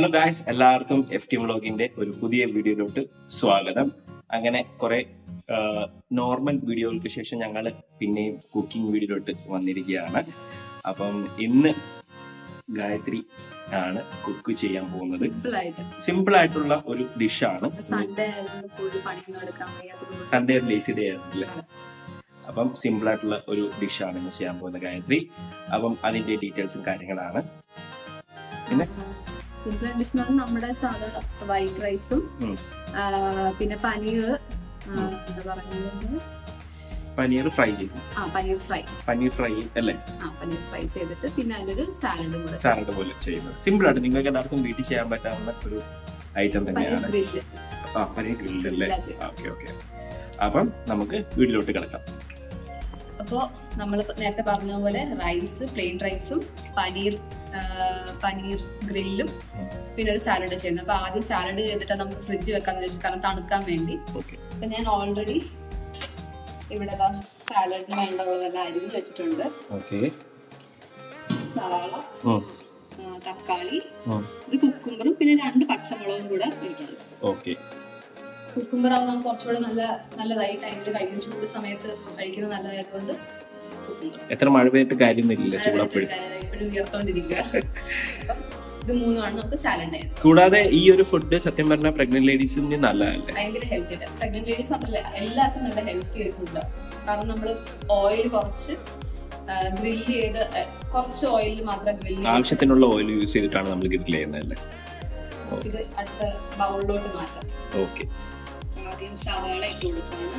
Hello guys എല്ലാവർക്കും F T വ്ളോഗിന്റെ ഒരു പുതിയ വീഡിയോയിലോട്ട് സ്വാഗതം അങ്ങനെ കുറെ നോർമൽ വീഡിയോകൾക്ക് ശേഷം ഞങ്ങൾ പിന്നെയും കുക്കിംഗ് വീഡിയോയിലോട്ട് വന്നിരിക്കുകയാണ് അപ്പം ഇന്ന് ഗായത്രി ആണ് കുക്ക് ചെയ്യാൻ പോകുന്നത് സിമ്പിൾ ആയിട്ട് സിമ്പിൾ ആയിട്ടുള്ള ഒരു ഡിഷാണ് സൺഡേ ആയതുകൊണ്ട് കൂടുതൽ പണിയൊന്നും എടുക്കാൻ വയ്യാത്തത് സൺഡേ ലേസി ഡേ ആയിരുന്നില്ലേ അപ്പം സിമ്പിൾ ആയിട്ടുള്ള ഒരു ഡിഷാണ് ഇന്ന് ചെയ്യാൻ പോകുന്നത് ഗായത്രി അപ്പം അതിന്റെ ഡീറ്റെയിൽസും കാര്യങ്ങളാണ് പിന്നെ? സിമ്പിൾ ഡിഷ് എന്ന് പറഞ്ഞാൽ നമ്മുടെ സാധാ വൈറ്റ് റൈസും ഉം. പിന്നെ പനീർ എന്താ പറയുന്നത് പനീർ ഫ്രൈ ചെയ്തു ആ പനീർ ഫ്രൈ പനീർ ഫ്രൈ അല്ലേ ആ പനീർ ഫ്രൈ ചെയ്തിട്ട് പിന്നെ അതിനൊരു സാലഡും കൂടെ സാലഡ് പോലെ ചെയ്യുന്നത് സിമ്പിൾ ആയിട്ട് നിങ്ങൾക്ക് എല്ലാവർക്കും വീട്ടിൽ ചെയ്യാൻ പറ്റാവുന്ന ഒരു ഐറ്റം പനീർ തന്നെയാണ് ഗ്രില്ല് ആ പനീർ ഗ്രിൽഡ് അല്ലേ ഗ്രില്ലാ ചെയ്യുന്നത്. ഓക്കെ ഓക്കെ അപ്പം നമുക്ക് വീട്ടിലോട്ട് കിടക്കാം അപ്പോൾ നമ്മൾ നേരത്തെ പറഞ്ഞ പോലെ റൈസ് പ്ലെയിൻ റൈസും പനീർ ആ, പനീർ ഗ്രില്ലും ഉം. പിന്നെ ഒരു സാലഡ് ചെയ്യുന്നത് അപ്പൊ ആദ്യം സാലഡ് ചെയ്തിട്ട് നമുക്ക് ഫ്രിഡ്ജ് വെക്കാന്ന് വെച്ചു കാരണം തണുക്കാൻ വേണ്ടി ഓക്കെ അപ്പൊ ഞാൻ ഓൾറെഡി ഇവിടെ സാലഡിന് വേണ്ടതെല്ലാം അരിഞ്ഞ് വെച്ചിട്ടുണ്ട് ഓക്കെ സവാള ആ, തക്കാളി ഇത് കുക്കുംബറും പിന്നെ രണ്ട് പച്ചമുളകും കൂടെ ഇട്ടിട്ടുണ്ട് ഓക്കെ കുക്കുംബർ ആവുമ്പോൾ നമുക്ക് കുറച്ചുകൂടെ നല്ല നല്ലതായി ടൈമിൽ കഴിക്കും ചൂട് സമയത്ത് കഴിക്കുന്നത് നല്ലതായതുകൊണ്ട് കുക്കുംബർ എത്ര മഴ പെയ്തിട്ട് കാര്യമൊന്നുമില്ല ചൂടപ്പോഴും എപ്പോഴും ഉയർത്തോണ്ടിരിക്കുക അപ്പം ഇത് മൂന്നുമാണ് നമുക്ക് സാലഡ് ചെയ്യുന്നത് കൂടാതെ ഈ ഒരു ഫുഡ് സത്യം പറഞ്ഞാൽ പ്രഗ്നന്റ് ലേഡീസിന് നല്ലതല്ലേ ഭയങ്കര ഹെൽത്തി ആണ് പ്രഗ്നന്റ് ലേഡീസ് മാത്രമല്ല എല്ലാവർക്കും നല്ല ഹെൽത്തി ഒരു ഫുഡാണ് കാരണം നമ്മൾ ഓയിൽ കുറച്ച് ഗ്രില്ല് ചെയ്ത് ആ, കുറച്ച് ഓയിലിൽ മാത്രം ഗ്രില്ല് ആവശ്യത്തിനുള്ള ഓയിൽ യൂസ് ചെയ്തിട്ടാണ് നമ്മൾ ഗ്രിൽ ചെയ്യുന്നതല്ലേ ഇത് അടുത്ത ബൗളിലോട്ട് മാറ്റാം ഓക്കെ ആദ്യം സവാള ഇട്ട് കൊടുക്കുകയാണ്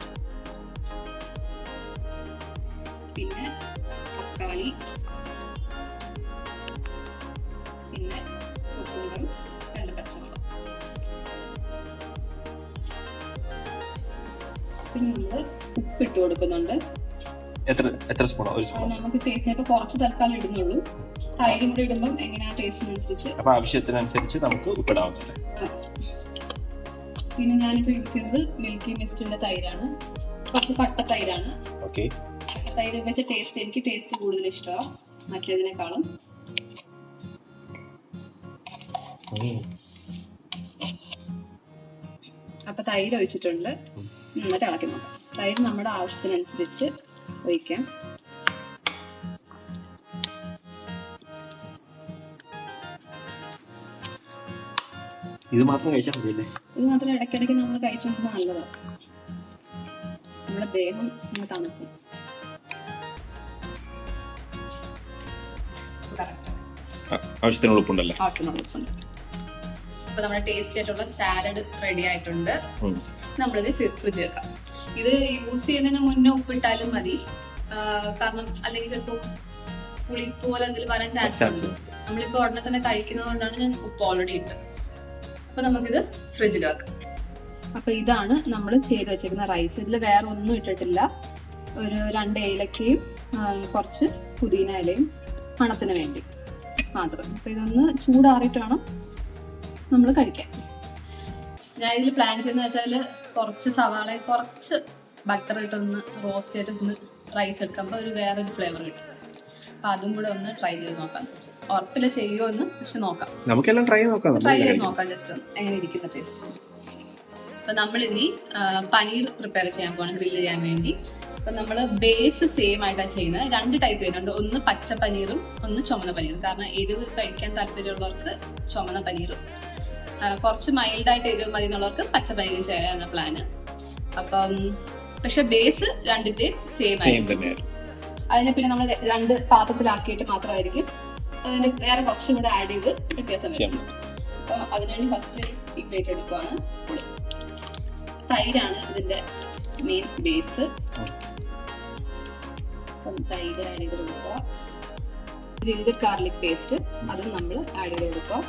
പിന്നെ തക്കാളി പിന്നെ കുക്കുമ്പറും രണ്ട് പച്ചമുളകും പിന്നെ നമ്മൾ ഉപ്പിട്ട് കൊടുക്കുന്നുണ്ട് എത്ര എത്ര സ്പൂണോ ഒരു അത് സ്പൂൺ നമുക്ക് ടേസ്റ്റ് ഇപ്പൊ കുറച്ച് തൽക്കാലം ഇടുന്നുള്ളൂ തൈരും കൂടി ഇടുമ്പം എങ്ങനെയാ ടേസ്റ്റിനനുസരിച്ച് അപ്പൊ ആവശ്യത്തിനനുസരിച്ച് നമുക്ക് ഉപ്പിടാവുന്നല്ലേ പിന്നെ ഞാനിപ്പോ യൂസ് ചെയ്യുന്നത് മിൽക്കി മിസ്റ്റിന്റെ തൈരാണ് കുറച്ച് കട്ട തൈരാണ് ഓക്കെ തൈര് വെച്ച ടേസ്റ്റ് എനിക്ക് ടേസ്റ്റ് കൂടുതൽ ഇഷ്ടമാണ് മറ്റേതിനേക്കാളും അപ്പൊ തൈര് ഒഴിച്ചിട്ടുണ്ട് എന്നിട്ട് ഇളക്കി നോക്കാം തൈര് നമ്മുടെ ആവശ്യത്തിനനുസരിച്ച് ഒഴിക്കാം ഇത് മാത്രം കഴിച്ചാൽ മതിയല്ലേ ഇത് മാത്രം ഇടയ്ക്കിടയ്ക്ക് നമ്മൾ കഴിച്ചുകൊണ്ടിരുന്നത് നല്ലതാണ് നമ്മുടെ ദേഹം ഒന്ന് തണുക്കും കറക്റ്റ് ആ, ആവശ്യത്തിനുള്ള ഉപ്പുണ്ടല്ലേ ആവശ്യമുള്ള ഉപ്പുണ്ട് അപ്പൊ നമ്മുടെ ടേസ്റ്റി ആയിട്ടുള്ള സാലഡ് റെഡി ആയിട്ടുണ്ട് ഉം. നമ്മളിത് ഫ്രിഡ്ജ് വെക്കാം ഇത് യൂസ് ചെയ്യുന്നതിന് മുന്നേ ഉപ്പിട്ടാലും മതി ആ, കാരണം അല്ലെങ്കിൽ ചിലപ്പോൾ പുളിപ്പ് പോലെ എന്തെങ്കിലും വരാൻ ചാൻസ് Chance ഉണ്ട് നമ്മളിപ്പോ ഉടനെ തന്നെ കഴിക്കുന്നത് കൊണ്ടാണ് ഞാൻ ഉപ്പ് ഓൾറെഡി ഇട്ടത് അപ്പൊ നമുക്കിത് ഫ്രിഡ്ജിൽ വെക്കാം അപ്പൊ ഇതാണ് നമ്മൾ ചെയ്ത് വെച്ചേക്കുന്ന റൈസ് ഇതിൽ വേറെ ഒന്നും ഇട്ടിട്ടില്ല ഒരു രണ്ട് ഏലക്കയും ആ, കുറച്ച് പുതിന ഇലയും മണത്തിന് വേണ്ടി മാത്രം അപ്പൊ ഇതൊന്ന് ചൂടാറിയിട്ട് വേണം നമ്മൾ കഴിക്കാൻ ഞാൻ ഇതിൽ പ്ലാൻ ചെയ്യുന്നത് വെച്ചാൽ കുറച്ച് സവാള കുറച്ച് ബട്ടർ ഇട്ടൊന്ന് റോസ്റ്റ് ചെയ്തിട്ട് ഒന്ന് റൈസ് എടുക്കുമ്പോൾ ഒരു വേറൊരു ഫ്ലേവർ കിട്ടും അപ്പൊ അതും കൂടെ ഒന്ന് ട്രൈ ചെയ്ത് നോക്കാം ഉറപ്പില്ല ചെയ്യുമോ എന്ന് പക്ഷെ നോക്കാം നമുക്കെല്ലാം ട്രൈ നോക്കാം ട്രൈ നമ്മൾ ചെയ്ത് നോക്കാം ജസ്റ്റ് ഒന്ന് എങ്ങനെ ഇരിക്കുന്ന ടേസ്റ്റ് അപ്പൊ നമ്മൾ ഇനി പനീർ പ്രിപ്പയർ ചെയ്യാൻ പോകണം ഗ്രില്ല് ചെയ്യാൻ വേണ്ടി അപ്പൊ നമ്മൾ ബേസ് സെയിം ആയിട്ടാണ് ചെയ്യുന്നത് രണ്ട് ടൈപ്പ് ചെയ്യുന്നുണ്ട് ഒന്ന് പച്ച പനീറും ഒന്ന് ചുമന്ന പനീറും കാരണം എരിവ് കഴിക്കാൻ താല്പര്യമുള്ളവർക്ക് ചുമന്ന പനീറും ആ, കുറച്ച് മൈൽഡായിട്ട് എരിവ് മതി എന്നുള്ളവർക്ക് പച്ച പനീറും ചെയ്യാനാണ് പ്ലാന് അപ്പം പക്ഷെ ബേസ് രണ്ടിന്റെയും സെയിം സെയിം ആയിരിക്കും തന്നെയായിരുന്നു അതിനെ പിന്നെ നമ്മൾ രണ്ട് പാത്രത്തിലാക്കിയിട്ട് മാത്രമായിരിക്കും അതിന് വേറെ കുറച്ചും കൂടെ ആഡ് ചെയ്ത് വ്യത്യാസം ചെയ്യാൻ വരും അപ്പൊ അതിനുവേണ്ടി ഫസ്റ്റ് ഈ പ്ലേറ്റ് എടുക്കുവാണ് പുളി തൈരാണ് ഇതിന്റെ മെയിൻ ബേസ് അപ്പം തൈര് ആഡ് ചെയ്ത് കൊടുക്കുക ജിഞ്ചർ ഗാർലിക് പേസ്റ്റ് അതും നമ്മൾ ആഡ് ചെയ്ത് കൊടുക്കുക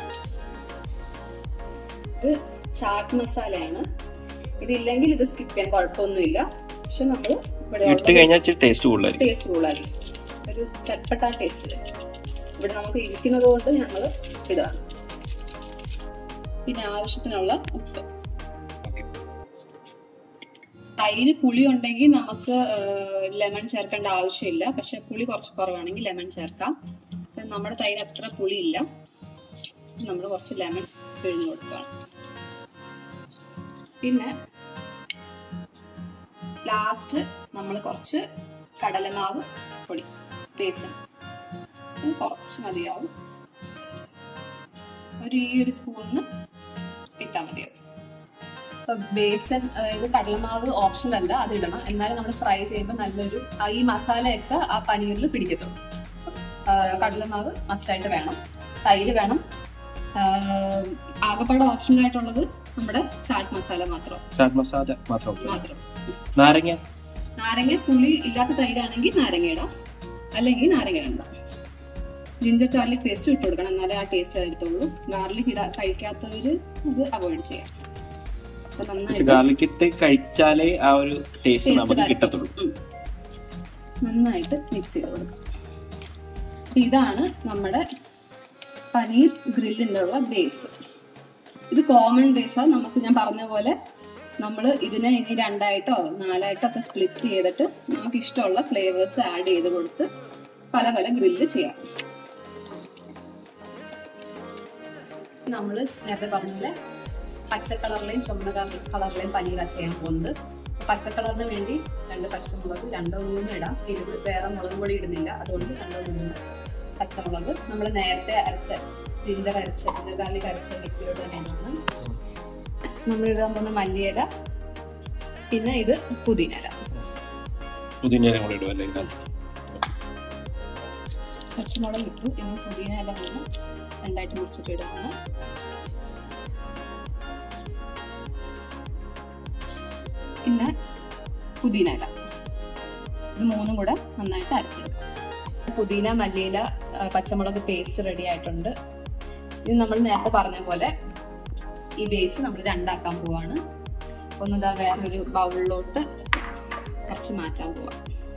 ഇത് ചാട്ട് മസാലയാണ് ഇതില്ലെങ്കിൽ ഇത് സ്കിപ്പ് ചെയ്യാൻ കുഴപ്പമൊന്നുമില്ല പക്ഷെ നമ്മൾ ഇവിടെ ഇട്ട് കഴിഞ്ഞാൽ ഇച്ചിരി ടേസ്റ്റ് കൂടുതലായിരിക്കും ടേസ്റ്റ് കൂടുതലായിരിക്കും ഒരു ചട്ടപ്പെട്ട ടേസ്റ്റ് ഇവിടെ നമുക്ക് ഇരിക്കുന്നത് കൊണ്ട് ഞങ്ങൾ ഇടുക പിന്നെ ആവശ്യത്തിനുള്ള ഉപ്പ് Okay. തൈര് പുളി ഉണ്ടെങ്കിൽ നമുക്ക് ലെമൺ ചേർക്കേണ്ട ആവശ്യമില്ല പക്ഷെ പുളി കുറച്ച് കുറവാണെങ്കിൽ ലെമൺ ചേർക്കാം പക്ഷെ നമ്മുടെ തൈര് അത്ര പുളിയില്ല നമ്മൾ കുറച്ച് ലെമൺ പിഴിഞ്ഞ് കൊടുക്കുകയാണ് പിന്നെ ലാസ്റ്റ് നമ്മൾ കുറച്ച് കടലമാവ് പൊടി ബേസൻ ഇത് കുറച്ച് മതിയാവും ഒരു ഈ ഒരു സ്പൂണിന് ഇട്ടാൽ മതിയാവും അപ്പൊ ബേസൻ അതായത് കടലമാവ് ഓപ്ഷണൽ അല്ല അത് ഇടണം എന്നാലും നമ്മൾ ഫ്രൈ ചെയ്യുമ്പോൾ നല്ലൊരു ആ ഈ മസാലയൊക്കെ ആ പനീറിൽ പിടിക്കത്തുള്ളൂ ആ, കടലമാവ് മസ്റ്റായിട്ട് വേണം തൈര് വേണം ആ, ആകപ്പാടെ ഓപ്ഷണൽ ആയിട്ടുള്ളത് നമ്മുടെ ചാട്ട് മസാല മാത്രം ചാറ്റ് മസാല മാത്രം മതി. മാത്രം നാരങ്ങ നാരങ്ങ പുളി ഇല്ലാത്ത തൈരാണെങ്കിൽ നാരങ്ങ ഇടാം അല്ലെങ്കിൽ നാരങ്ങ ഇടണ്ട ജിഞ്ചർ ഗാർലിക് പേസ്റ്റ് ഇട്ട് കൊടുക്കണം എന്നാലേ ആ ടേസ്റ്റ് വരത്തുള്ളൂ ഗാർലിക് ഇടാ കഴിക്കാത്തവര് ഇത് അവോയ്ഡ് ചെയ്യാം അപ്പൊ പക്ഷെ നന്നായിട്ട് ഗാർലിക് ഇട്ട് കഴിച്ചാലേ ആ ഒരു ടേസ്റ്റ് Taste നമുക്ക് വരത്തുള്ളൂ. കിട്ടത്തുള്ളൂ ഉം. നന്നായിട്ട് മിക്സ് ചെയ്ത് കൊടുക്കാം അപ്പൊ ഇതാണ് നമ്മുടെ പനീർ ഗ്രില്ലിൻ്റെ ഉള്ള ബേസ് ഇത് കോമൺ ബേസാണ് നമുക്ക് ഞാൻ പറഞ്ഞ പോലെ നമ്മൾ ഇതിനെ ഇനി രണ്ടായിട്ടോ നാലായിട്ടോ ഒക്കെ സ്പ്ലിറ്റ് ചെയ്തിട്ട് നമുക്ക് ഇഷ്ടമുള്ള ഫ്ലേവേഴ്സ് ആഡ് ചെയ്ത് കൊടുത്ത് പല പല ഗ്രില്ല് ചെയ്യാം നമ്മൾ നേരത്തെ പറഞ്ഞ പോലെ പച്ച കളറിലെയും ചുമന്ന കളറിലെയും പനീറാണ് ചെയ്യാൻ പോകുന്നത് പച്ച കളറിന് വേണ്ടി രണ്ട് പച്ചമുളക് രണ്ടോ മൂന്നോ ഇടാം എരിവ് വേറെ മുളക് പൊടി ഇടുന്നില്ല അതുകൊണ്ട് രണ്ടോ മൂന്നോ പച്ചമുളക് നമ്മൾ നേരത്തെ അരച്ച ജിഞ്ചർ അരച്ച ജിഞ്ചർ ഗാർലിക് അരച്ച മിക്സിയോട് തന്നെ ഇടണം നമ്മൾ ഇടാൻ പോകുന്ന മല്ലിയില പിന്നെ ഇത് പുതിനയില പുതിന കൂടെ ഇടും അല്ലേ ഇതിനകത്ത് പച്ചമുളക് ഇട്ടു ഇനി പുതിനയില കൂടെ രണ്ടായിട്ട് മുറിച്ചിട്ട് ഇടാണ് പിന്നെ പുതിനയില ഇത് മൂന്നും കൂടെ നന്നായിട്ട് അരച്ചെടുക്കാം പുതിന മല്ലിയില ആ, പച്ചമുളക് പേസ്റ്റ് റെഡി ആയിട്ടുണ്ട് ഇത് നമ്മൾ നേരത്തെ പറഞ്ഞ പോലെ ഈ ബേസ് നമ്മൾ രണ്ടാക്കാൻ പോവാണ് ഒന്നിതാ വേറൊരു ബൗളിലോട്ട് കുറച്ച് മാറ്റാൻ പോവാം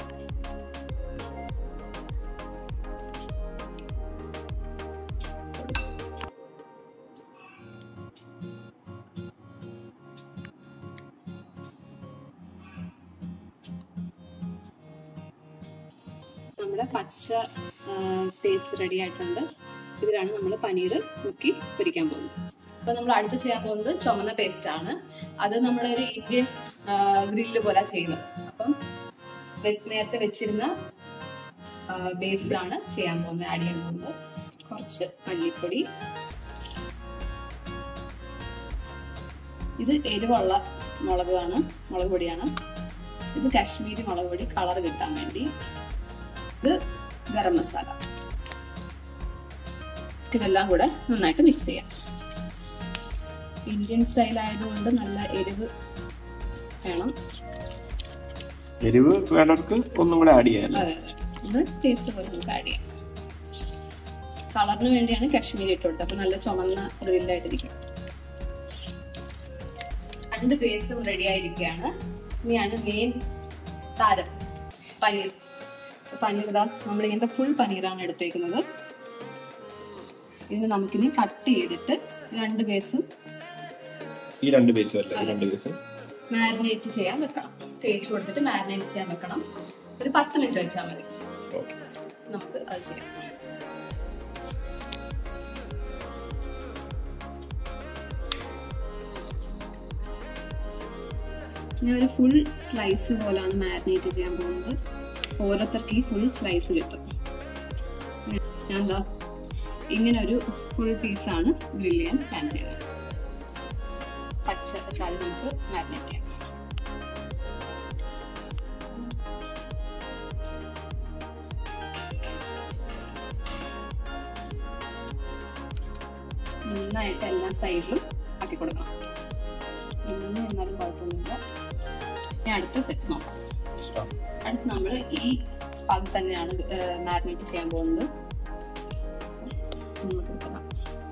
നമ്മുടെ പച്ച പേസ്റ്റ് റെഡി ആയിട്ടുണ്ട് ഇതിലാണ് നമ്മൾ പനീർ മുക്കി പൊരിക്കാൻ പോകുന്നത് അപ്പൊ നമ്മൾ അടുത്ത് ചെയ്യാൻ പോകുന്നത് ചുമന്ന പേസ്റ്റ് ആണ് അത് നമ്മുടെ ഒരു ഇന്ത്യൻ ഗ്രില്ല് പോലെ ചെയ്യുന്നത് അപ്പം വെച്ച് നേരത്തെ വെച്ചിരുന്ന ബേസിലാണ് ചെയ്യാൻ പോകുന്നത് ആഡ് ചെയ്യാൻ പോകുന്നത് കുറച്ച് മല്ലിപ്പൊടി ഇത് എരിവുള്ള മുളകാണ് മുളക് പൊടിയാണ് ഇത് കാശ്മീരി മുളക് പൊടി കളർ കിട്ടാൻ വേണ്ടി ഇത് ഗരം മസാല ഇതെല്ലാം കൂടെ നന്നായിട്ട് മിക്സ് ചെയ്യാം ഇന്ത്യൻ സ്റ്റൈൽ ആയതുകൊണ്ട് നല്ല എരിവ് വേണം എരിവ് വേണ്ടവർക്ക് ഒന്നും കൂടെ ആഡ് ചെയ്യാം അതെ അതെ ഇത് ടേസ്റ്റ് പോലെ നമുക്ക് ആഡ് ചെയ്യാം കളറിന് വേണ്ടിയാണ് കാശ്മീരി ഇട്ട് കൊടുത്തത് അപ്പൊ നല്ല ചുമന്ന ഗ്രില്ലായിട്ടിരിക്കും രണ്ട് ബേസും റെഡി ആയിരിക്കുകയാണ് ഇനിയാണ് മെയിൻ താരം പനീർ അപ്പൊ പനീർ ഇതാ നമ്മൾ ഇങ്ങനത്തെ ഫുൾ പനീറാണ് എടുത്തേക്കുന്നത് ഇതിന് നമുക്കിനി കട്ട് ചെയ്തിട്ട് രണ്ട് ബേസും ഈ രണ്ട് ബേസും അല്ലേ ഈ രണ്ട് ബേസും മാരിനേറ്റ് ചെയ്യാൻ വെക്കണം തേച്ച് കൊടുത്തിട്ട് മാരിനേറ്റ് ചെയ്യാൻ വെക്കണം ഒരു പത്ത് മിനിറ്റ് വെച്ചാൽ മതി ഓക്കെ നമുക്ക് അത് ചെയ്യാം ഞാൻ ഒരു ഫുൾ സ്ലൈസ് പോലാണ് മാരിനേറ്റ് ചെയ്യാൻ പോകുന്നത് ഓരോരുത്തർക്ക് ഈ ഫുൾ സ്ലൈസ് കിട്ടും ഞാൻ ഞാൻ എന്താ ഇങ്ങനെ ഒരു ഫുൾ പീസാണ് ഗ്രില്ല് ചെയ്യാൻ പ്ലാൻ ചെയ്യുന്നത് പച്ച ശാല നമുക്ക് മാരിനേറ്റ് ചെയ്യാം നന്നായിട്ട് എല്ലാ സൈഡിലും ആക്കി കൊടുക്കണം ഇന്ന് എന്നാലും കുഴപ്പമൊന്നുമില്ല ഇനി അടുത്ത സെറ്റ് നോക്കാം അടുത്ത് നമ്മൾ ഈ പത് തന്നെയാണ് മാരിനേറ്റ് ചെയ്യാൻ പോകുന്നത് ഇങ്ങോട്ട് എടുക്കണം.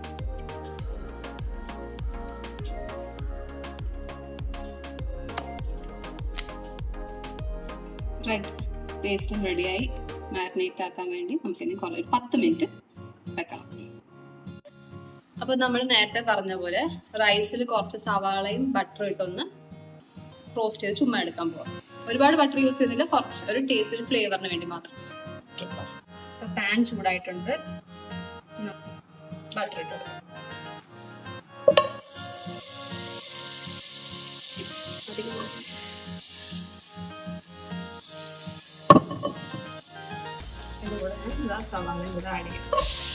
റെഡ് പേസ്റ്റും റെഡിയായി മാരിനേറ്റ് ആക്കാൻ വേണ്ടി നമുക്കിനി കുറേ ഒരു പത്ത് മിനിറ്റ് വെക്കണം അപ്പൊ നമ്മൾ നേരത്തെ പറഞ്ഞ പോലെ റൈസിൽ കുറച്ച് സവാളയും ബട്ടറും ഇട്ടൊന്ന് റോസ്റ്റ് ചെയ്ത് ചുമ്മാ എടുക്കാൻ പോവാം ഒരുപാട് ബട്ടർ യൂസ് ചെയ്യുന്നില്ല കുറച്ച് ഒരു ടേസ്റ്റ് ഫ്ലേവറിന് വേണ്ടി മാത്രം അപ്പൊ പാൻ ചൂടായിട്ടുണ്ട് ബട്ടർ ഇട്ട് കൊടുക്കാം സവാളയും കൂടെ ആഡ് ചെയ്യാം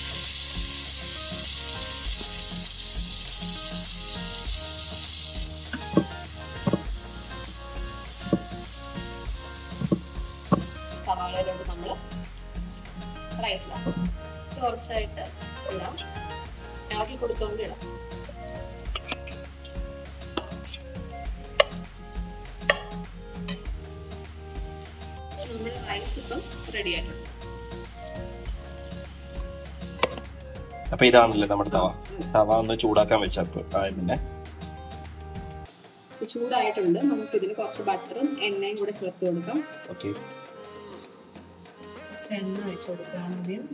സവാളയിലോട്ട് നമ്മൾ റൈസിലാം ടോർച്ചായിട്ട് ഇടാം ഇളക്കി കൊടുത്തോണ്ട് ഇടാം നമ്മുടെ റൈസ് ഇപ്പം റെഡി ആയിട്ടുണ്ട് അപ്പൊ ഇതാണല്ലേ നമ്മുടെ തവ തവ ഒന്ന് ചൂടാക്കാൻ വെച്ചപ്പോ പിന്നെ ഇപ്പൊ ചൂടായിട്ടുണ്ട് നമുക്ക് ഇതിൽ കുറച്ച് ബട്ടറും എണ്ണയും കൂടെ ചേർത്ത് കൊടുക്കാം ഓക്കെ കുറച്ച് എണ്ണ ഒഴിച്ചു കൊടുക്കാം ആദ്യം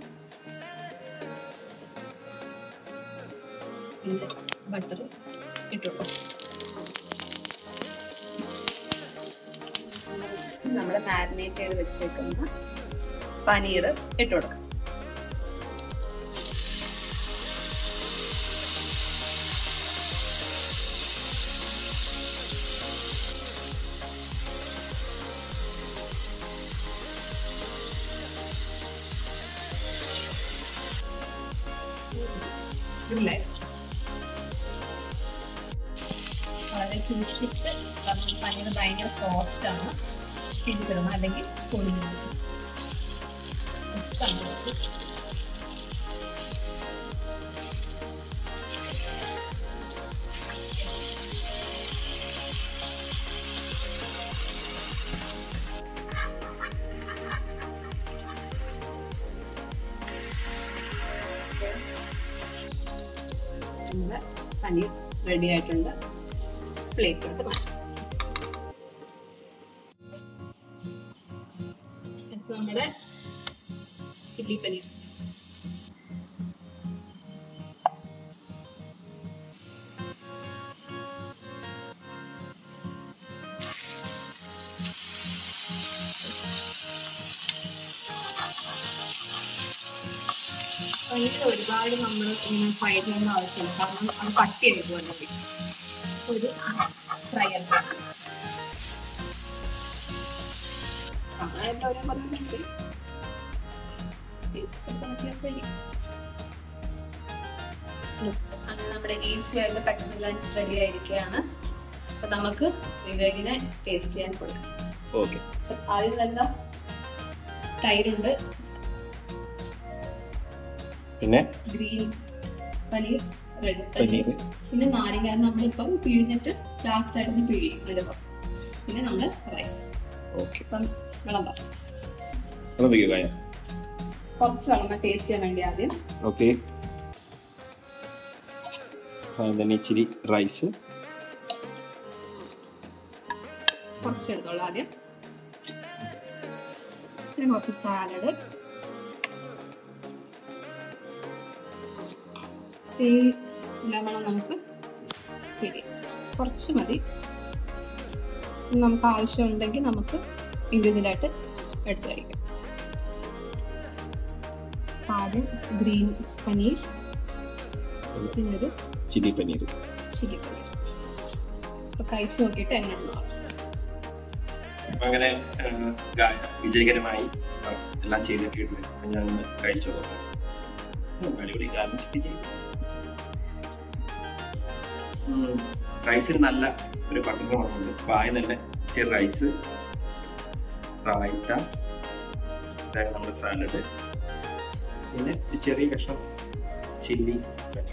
പിന്നെ ബട്ടർ ഇട്ടുള്ളൂ നമ്മുടെ മാരിനേറ്റ് ചെയ്ത് വെച്ചേക്കുന്ന പനീർ ഇട്ട് കൊടുക്കാം ഇല്ലേ വളരെ സൂക്ഷിച്ച് കാരണം പനീർ ഭയങ്കര സോഫ്റ്റ് ആണ് തിരിച്ചിടണം അല്ലെങ്കിൽ പൊടിഞ്ഞു പോകും. ഉപ്പാണ് ഇടുന്നത്. നമ്മുടെ പനീർ റെഡി ആയിട്ടുണ്ട് പ്ലേറ്റ് എടുത്ത് മാറ്റാം അടുത്ത് നമ്മുടെ ചില്ലി പനീർ പനീർ ഒരുപാട് നമ്മൾ ഇങ്ങനെ ഫ്രൈ ചെയ്യേണ്ട ആവശ്യമില്ല കാരണം അത് കട്ടിയായി പോകുന്നത് ഒരു ഫ്രൈ ആക്കാം നമ്മളെല്ലാം ഒരേ പോലെ ഉണ്ട് ടേസ്റ്റ് വ്യത്യാസമായിരിക്കും അങ്ങനെ നമ്മുടെ ഈസി ആയിട്ട് പെട്ടെന്ന് ലഞ്ച് റെഡി ആയിരിക്കുകയാണ് അപ്പൊ നമുക്ക് വിവേകിനെ ടേസ്റ്റ് ചെയ്യാൻ കൊടുക്കാം ഓക്കെ അപ്പൊ ആദ്യം നല്ല തൈരുണ്ട് പിന്നെ ഗ്രീൻ പനീർ റെഡ് പനീർ പനീർ പിന്നെ നാരങ്ങ നമ്മളിപ്പം പിഴിഞ്ഞിട്ട് ലാസ്റ്റ് ആയിട്ട് പിഴിയും അതിന്റെ പുറത്ത് പിന്നെ നമ്മുടെ റൈസ് ഓക്കെ ഇപ്പം വിളമ്പാം വിളിക്കുക കുറച്ച് വിളമ്പ ടേസ്റ്റ് ചെയ്യാൻ വേണ്ടി ആദ്യം ഓക്കെ then ഇച്ചിരി റൈസ് കുറച്ച് എടുത്തോളൂ ആദ്യം പിന്നെ കുറച്ച് സാലഡ് ഈ ലെമണം നമുക്ക് പിടി കുറച്ച് മതി നമുക്ക് ആവശ്യമുണ്ടെങ്കിൽ നമുക്ക് ഇൻഡിവിജ്വലായിട്ട് എടുത്തു വയ്ക്കാം ആദ്യം ഗ്രീൻ പനീർ പിന്നെ ഒരു ചില്ലി പനീർ ചില്ലി പനീർ അപ്പൊ കഴിച്ചു നോക്കിയിട്ട് എങ്ങനെയാണെന്ന് പറയാം അങ്ങനെ ആ, ഗാ- വിജയകരമായി ആ, എല്ലാം ചെയ്തിട്ടുണ്ട് അപ്പൊ ഞാൻ ഒന്ന് കഴിച്ചു നോക്കാം ഉം, അടിപൊളി ഗാർണിഷ് ഒക്കെ ചെയ്തു റൈസിന് നല്ല ഒരു ബട്ടർ മണമുണ്ട് പായ തന്നെ ചെറു റൈസ് റായിത്ത ഇതാണ് നമ്മുടെ സാലഡ് പിന്നെ ഒരു ചെറിയ കഷ്ണം ചില്ലി പനീർ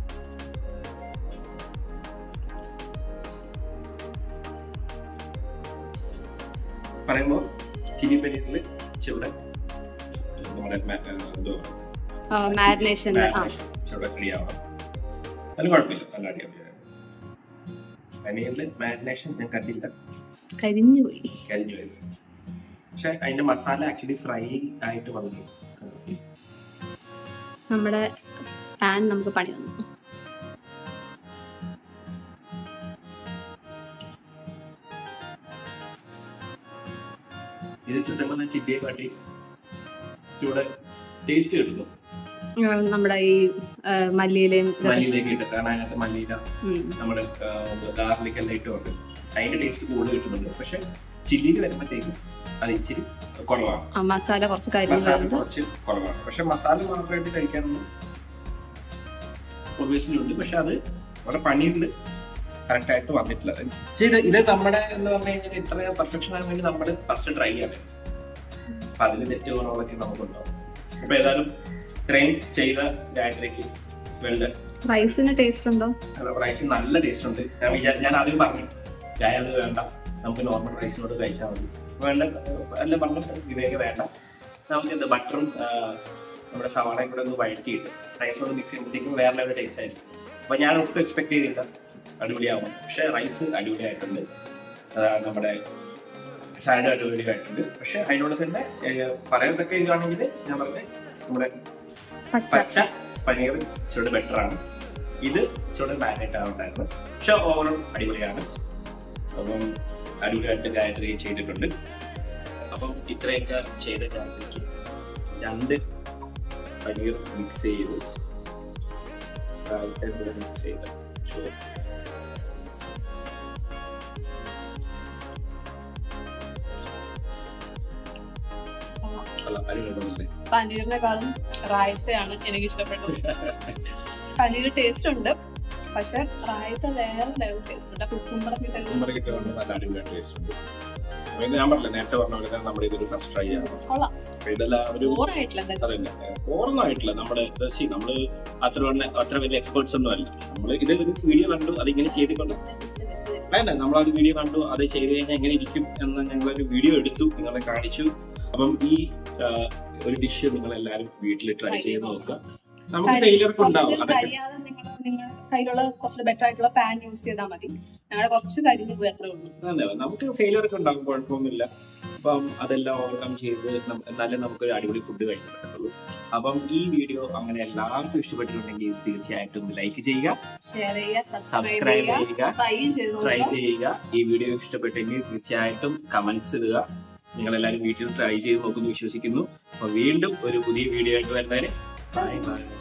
പറയുമ്പോൾ ചില്ലി പനീറിൽ ചെറുടെ നമ്മുടെ മ- ആ, എന്തോ മാരിനേഷൻ്റെ ആ ചെറുടെ റെഡി ആവണം അത് കുഴപ്പമില്ല നല്ല അടിപൊളിയാണ് പനീറിൽ മാരിനേഷൻ ഞാൻ കണ്ടില്ല കരിഞ്ഞു പോയി കരിഞ്ഞു വരും പക്ഷെ അതിന്റെ മസാല ആക്ച്വലി ഫ്രൈ ആയിട്ട് വന്നു നമ്മുടെ പാൻ നമുക്ക് പണി തന്നു ഇത് ചുറ്റം പറഞ്ഞ ചില്ലിയെ കാട്ടി ചൂടെ ടേസ്റ്റ് കിട്ടുന്നു ആ, നമ്മുടെ ഈ ആ, മല്ലിയിലയും ഇതൊക്കെ മല്ലിയിലേക്ക് ഇട്ട് കാരണം അതിനകത്ത് മല്ലിയില ഉം. നമ്മുടെ ഗാർലിക് എല്ലാം ഇട്ടുകൊണ്ട് അതിന്റെ ടേസ്റ്റ് കൂടുതൽ കിട്ടുന്നുണ്ട് പക്ഷെ ചില്ലിയിൽ വരുമ്പോഴത്തേക്കും അത് ഇച്ചിരി കുറവാണ് ആ മസാല കുറച്ച് മസാല കരിഞ്ഞതുകൊണ്ട് കുറച്ച് കുറവാണ് പക്ഷെ മസാല മാത്രമായിട്ട് കഴിക്കാനൊന്നും ഒബ്വിയസ്ലി പക്ഷെ അത് അവിടെ പണിയുണ്ട് കറക്റ്റ് ആയിട്ട് വന്നിട്ടില്ല പക്ഷേ ഇത് ഇത് നമ്മുടെ എന്ന് പറഞ്ഞു കഴിഞ്ഞാൽ ഇത്ര പെർഫെക്ഷൻ ആകാൻ വേണ്ടി നമ്മൾ ഫസ്റ്റ് ട്രൈ ചെയ്യണം അപ്പൊ അതിൽ തെറ്റ് കുറവൊക്കെ നമുക്കുണ്ടാവും അപ്പൊ ഏതായാലും ഇത്രയും ചെയ്ത ഗായത്രിക്ക് വെൽഡൺ റൈസിന് ടേസ്റ്റ് ഉണ്ടോ റൈസിന് നല്ല ടേസ്റ്റ് ഉണ്ട് ഞാൻ വിചാ ഞാൻ ആദ്യം പറഞ്ഞു ഗായ അത് വേണ്ട നമുക്ക് നോർമൽ റൈസിനോട് കഴിച്ചാൽ മതി വേണ്ട അല്ല പറഞ്ഞു വിവേക വേണ്ട നമുക്ക് എന്താ ബട്ടറും നമ്മുടെ സവാളയും കൂടെ ഒന്ന് വഴറ്റിയിട്ട് റൈസിനോട് മിക്സ് ചെയ്യുമ്പോഴത്തേക്കും വേറെ ലെവൽ ടേസ്റ്റ് ആയിരിക്കും അപ്പൊ ഞാൻ ഒട്ടും എക്സ്പെക്ട് ചെയ്തില്ല അടിപൊളിയാവും പക്ഷെ റൈസ് അടിപൊളിയായിട്ടുണ്ട് ആ, നമ്മുടെ സാലഡ് അടിപൊളിയായിട്ടുണ്ട് പക്ഷെ അതിനോട് തന്നെ ഏഹ്, പറയത്തക്ക ഇതാണെങ്കിൽ ഞാൻ പറഞ്ഞ നമ്മുടെ പച്ച പച്ച പനീർ ഇച്ചിരി ബെറ്റർ ആണ് ഇത് ഇച്ചിരി മാരിനേറ്റ് ആവുണ്ടായിരുന്നു പക്ഷെ ഓവറോൾ അടിപൊളിയാണ് അപ്പം അടിപൊളിയായിട്ട് ഗായത്രി ചെയ്തിട്ടുണ്ട് അപ്പം ഇത്രയൊക്കെ ചെയ്ത ഗായത്രിക്ക് രണ്ട് പനീർ മിക്സ് ചെയ്ത് ഗായത്രി കൂടെ മിക്സ് ചെയ്ത് ചോറ് അല്ല അടിപൊളിയല്ലേ പനീറിനെക്കാളും റായത്തയാണ് എനിക്ക് ഇഷ്ടപ്പെട്ടത് പനീർ ടേസ്റ്റ് ഉണ്ട് പക്ഷെ റായത്ത വേറെ ലെവൽ ടേസ്റ്റ് ഉണ്ട് കുക്കുമ്പറൊക്കെ ഇട്ടെല്ലാം നമ്മുടെ കിട്ടുന്നത് നല്ല അടിപൊളിയായിട്ട് ടേസ്റ്റ് ഉണ്ട് അപ്പൊ ഇത് ഞാൻ പറഞ്ഞില്ല നേരത്തെ പറഞ്ഞ പോലെ തന്നെ നമ്മുടെ ഇതൊരു ഫസ്റ്റ് ട്രൈ ആണ് കൊള്ളാം അപ്പൊ ഇതെല്ലാം ഒരു ബോറായിട്ടില്ല എന്തായാലും അതന്നെ ഓർമ്മമായിട്ടില്ല നമ്മുടെ സി നമ്മള് അത്ര വണ്ണ- അത്ര വലിയ എക്സ്പേർട്സ് ഒന്നും അല്ല നമ്മള് ഇത് ഒരു വീഡിയോ കണ്ടു അതിങ്ങനെ ചെയ്തിട്ടുണ്ട് വേണ്ട നമ്മൾ അത് വീഡിയോ കണ്ടു അത് ചെയ്ത് കഴിഞ്ഞാൽ എങ്ങനെ ഇരിക്കും എന്ന് ഞങ്ങളൊരു വീഡിയോ എടുത്തു നിങ്ങളെ കാണിച്ചു അപ്പം ഈ ആ, ഒരു ഡിഷ് നിങ്ങൾ എല്ലാവരും വീട്ടിൽ ട്രൈ Try ചെയ്ത് ചെയ്ത് നോക്കുക നമുക്ക് ഫെയിലിയർ ഒക്കെ ഉണ്ടാവും കുറച്ച് അതൊക്കെ കരിയാതെ നിങ്ങൾ നിങ്ങളുടെ കയ്യിലുള്ള കുറച്ച് ബെറ്റർ ആയിട്ടുള്ള പാൻ യൂസ് ചെയ്താൽ മതി ഞങ്ങളുടെ കുറച്ച് കരിഞ്ഞു പോയി അത്രേ ഉള്ളൂ അതെ നമുക്ക് ഫെയിലിയർ ഒക്കെ ഉണ്ടാകും കുഴപ്പമൊന്നുമില്ല അപ്പം അതെല്ലാം ഓവർകം ചെയ്ത് നം- എന്നാലേ നമുക്കൊരു അടിപൊളി ഫുഡ് കഴിക്കാൻ പറ്റുള്ളൂ അപ്പം ഈ വീഡിയോ അങ്ങനെ എല്ലാവർക്കും ഇഷ്ടപ്പെട്ടിട്ടുണ്ടെങ്കിൽ തീർച്ചയായിട്ടും ലൈക്ക് ചെയ്യുക ഷെയർ ചെയ്യുക സബ്സ്ക്രൈബ് സബ്സ്ക്രൈബ് ചെയ്യുക ചെയ്യുക ട്രൈ ചെയ്ത് ട്രൈ നോക്കുക ചെയ്യുക ഈ വീഡിയോ ഇഷ്ടപ്പെട്ടെങ്കിൽ തീർച്ചയായിട്ടും കമന്റ്സ് ഇടുക നിങ്ങൾ എല്ലാവരും വീട്ടിൽ ട്രൈ ചെയ്ത് നോക്കുന്നു വിശ്വസിക്കുന്നു അപ്പൊ വീണ്ടും ഒരു പുതിയ വീഡിയോ ആയിട്ട് വരുന്നവരെ ബൈ ബൈ